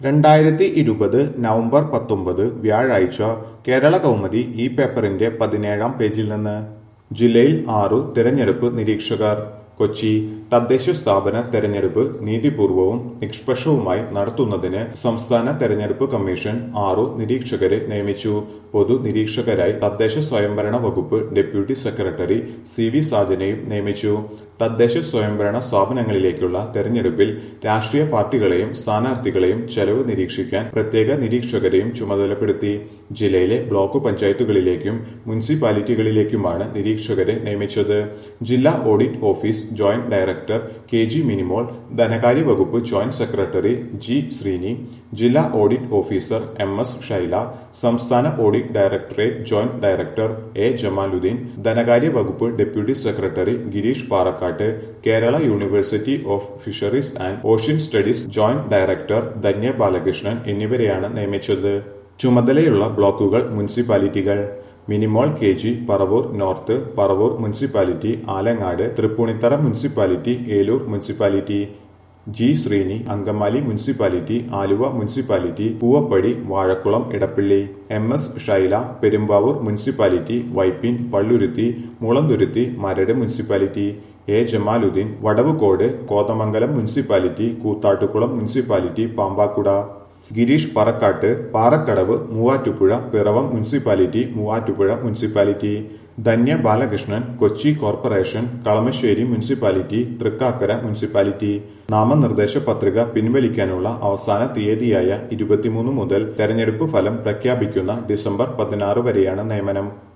രണ്ടായിരത്തി ഇരുപത് നവംബർ പത്തൊമ്പത് വ്യാഴാഴ്ച കേരള കൗമുദി ഈ പേപ്പറിന്റെ പതിനേഴാം പേജിൽ നിന്ന് ജില്ലയിൽ ആറു തെരഞ്ഞെടുപ്പ് നിരീക്ഷകർ കൊച്ചി തദ്ദേശ സ്ഥാപന തെരഞ്ഞെടുപ്പ് നീതിപൂർവവും നിഷ്പക്ഷവുമായി നടത്തുന്നതിന് സംസ്ഥാന തെരഞ്ഞെടുപ്പ് കമ്മീഷൻ ആറു നിരീക്ഷകരെ നിയമിച്ചു പൊതു നിരീക്ഷകരായി തദ്ദേശ സ്വയംഭരണ വകുപ്പ് ഡെപ്യൂട്ടി സെക്രട്ടറി സി വി സാജനെയും നിയമിച്ചു തദ്ദേശ സ്വയംഭരണ സ്ഥാപനങ്ങളിലേക്കുള്ള തെരഞ്ഞെടുപ്പിൽ രാഷ്ട്രീയ പാർട്ടികളെയും സ്ഥാനാർത്ഥികളെയും ചെലവ് നിരീക്ഷിക്കാൻ പ്രത്യേക നിരീക്ഷകരെയും ചുമതലപ്പെടുത്തി ജില്ലയിലെ ബ്ലോക്ക് പഞ്ചായത്തുകളിലേക്കും മുനിസിപ്പാലിറ്റികളിലേക്കുമാണ് നിരീക്ഷകരെ നിയമിച്ചത് ജില്ലാ audit office joint director K G Minimol ധനകാര്യ വകുപ്പ് ജോയിന്റ് സെക്രട്ടറി ജി ശ്രീനി ജില്ലാ audit officer M S Shaila സംസ്ഥാന audit directorate joint director A Jamaluddeen ധനകാര്യ വകുപ്പ് deputy secretary Gireesh Parakkattu Kerala university of fisheries and ocean studies joint director Dhanya Balakrishnan എന്നിവരെയാണ് നിയമിച്ചത് ചുമതലയുള്ള ബ്ലോക്കുകൾ മുനിസിപ്പാലിറ്റികൾ Minimol K G Paravur north Paravur municipality Alangad Thrippunithura municipality Eloor municipality G Sreeni Angamaly municipality Aluva municipality പൂവപ്പടി Vazhakulam Edappally M S Shaila Perumbavoor municipality Vypin Palluruthy Mulanthuruthy Maradu municipality A Jamaluddeen Vadavucode Kothamangalam municipality Koothattukulam municipality Pampakuda Gireesh Parakkattu Parakkadavu Muvattupuzha Piravom municipality Muvattupuzha municipality Dhanya Balakrishnan Kochi corporation Kalamassery municipality Thrikkakara municipality നാമനിർദ്ദേശ പത്രിക പിൻവലിക്കാനുള്ള അവസാന തീയതിയായ ഇരുപത്തിമൂന്ന് മുതൽ തെരഞ്ഞെടുപ്പ് ഫലം പ്രഖ്യാപിക്കുന്ന ഡിസംബർ പതിനാറ് വരെയാണ് നിയമനം